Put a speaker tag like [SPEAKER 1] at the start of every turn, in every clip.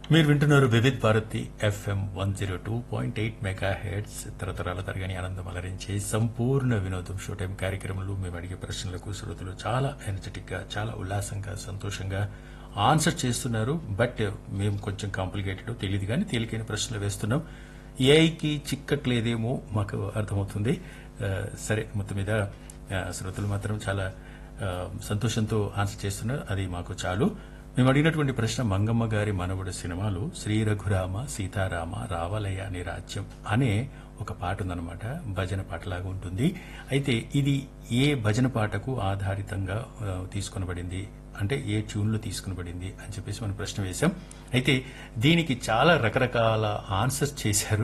[SPEAKER 1] మీరు వింటున్నారు Vividh Bharati FM one zero two point eight megahertz తరతరాల తరగని ఆనందం అలరించే సంపూర్ణ వినోదం షో టైం కార్యక్రమంలో మేము అడిగే ప్రశ్నలకు శ్రోతలు చాలా ఎనర్జెటిక్ గా చాలా ఉల్లాసంగా సంతోషంగా ఆన్సర్ చేస్తున్నారు బట్ మేము కొంచెం కాంప్లికేటెడ్ తెలియదు కానీ తేలికైన ప్రశ్నలు వేస్తున్నాం ఏఐకి చిక్కట్లేదేమో మాకు అర్థమవుతుంది ఆ, సరే మొత్తం మీద ఆ, శ్రోతలు మాత్రం చాలా ఆ, సంతోషంతో ఆన్సర్ చేస్తున్నారు అది మాకు చాలు మేము అడిగినటువంటి ప్రశ్న మంగమ్మ గారి మనవడు సినిమాలు శ్రీ రఘురామ సీతారామ రావలయ్య అనే రాజ్యం అనే ఒక పాట ఉందన్నమాట భజన పాటలాగా ఉంటుంది అయితే ఇది ఏ భజన పాటకు ఆధారితంగా ఆ, తీసుకొనబడింది అంటే ఏ ట్యూన్లో తీసుకునబడింది అని చెప్పేసి మనం ప్రశ్న వేశాం అయితే దీనికి చాలా రకరకాల ఆన్సర్స్ చేశారు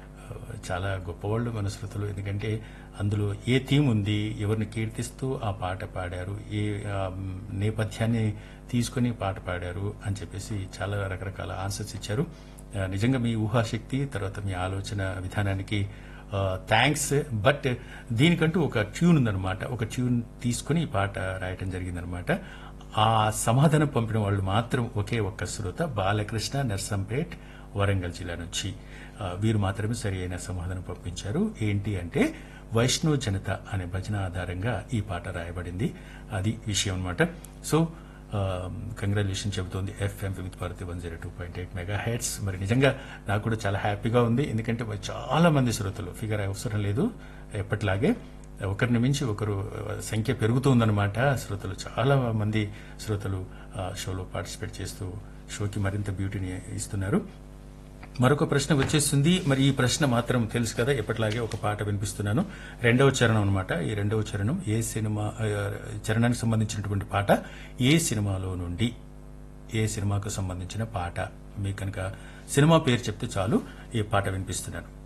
[SPEAKER 1] చాలా గొప్పవాళ్ళు మన శ్రుతులు ఎందుకంటే అందులో ఏ థీమ్ ఉంది ఎవరిని కీర్తిస్తూ ఆ పాట పాడారు ఏ ఆ, మ్, నేపథ్యాన్ని తీసుకుని పాట పాడారు అని చెప్పేసి చాలా రకరకాల ఆన్సర్స్ ఇచ్చారు ఆ, నిజంగా మీ ఊహాశక్తి తర్వాత మీ ఆలోచన విధానానికి థ్యాంక్స్ బట్ దీనికంటూ ఒక ట్యూన్ ఉందన్నమాట ఒక ట్యూన్ తీసుకుని ఈ పాట రాయటం జరిగిందనమాట ఆ సమాధానం పంపిన వాళ్ళు మాత్రం ఒకే ఒక్క శ్రోత బాలకృష్ణ నర్సంపేట్ వరంగల్ జిల్లా నుంచి ఆ, వీరు మాత్రమే సరి అయిన సమాధానం పంపించారు ఏంటి అంటే వైష్ణవ జనత అనే భజన ఆధారంగా ఈ పాట రాయబడింది అది విషయం అనమాట సో కంగ్రాచులేషన్ చెబుతోంది FM with Bharati one zero two point eight megahertz మరి నిజంగా నాకు కూడా చాలా హ్యాపీగా ఉంది ఎందుకంటే మరి చాలా మంది శ్రోతలు ఫిగర్ అవసరం లేదు ఎప్పటిలాగే ఒకరిని మించి ఒకరు ఆ, సంఖ్య పెరుగుతుందన్నమాట శ్రోతలు చాలా మంది శ్రోతలు ఆ, షోలో పార్టిసిపేట్ చేస్తూ షోకి మరింత బ్యూటీని ఇస్తున్నారు మరొక ప్రశ్న వచ్చేస్తుంది మరి ఈ ప్రశ్న మాత్రం తెలుసు కదా ఎప్పటిలాగే ఒక పాట వినిపిస్తున్నాను రెండవ చరణం అనమాట ఈ రెండవ చరణం ఏ సినిమా ఆ, చరణానికి సంబంధించినటువంటి పాట ఏ సినిమాలో నుండి ఏ సినిమాకు సంబంధించిన పాట మీకు కనుక సినిమా పేరు చెప్తే చాలు ఈ పాట వినిపిస్తున్నాను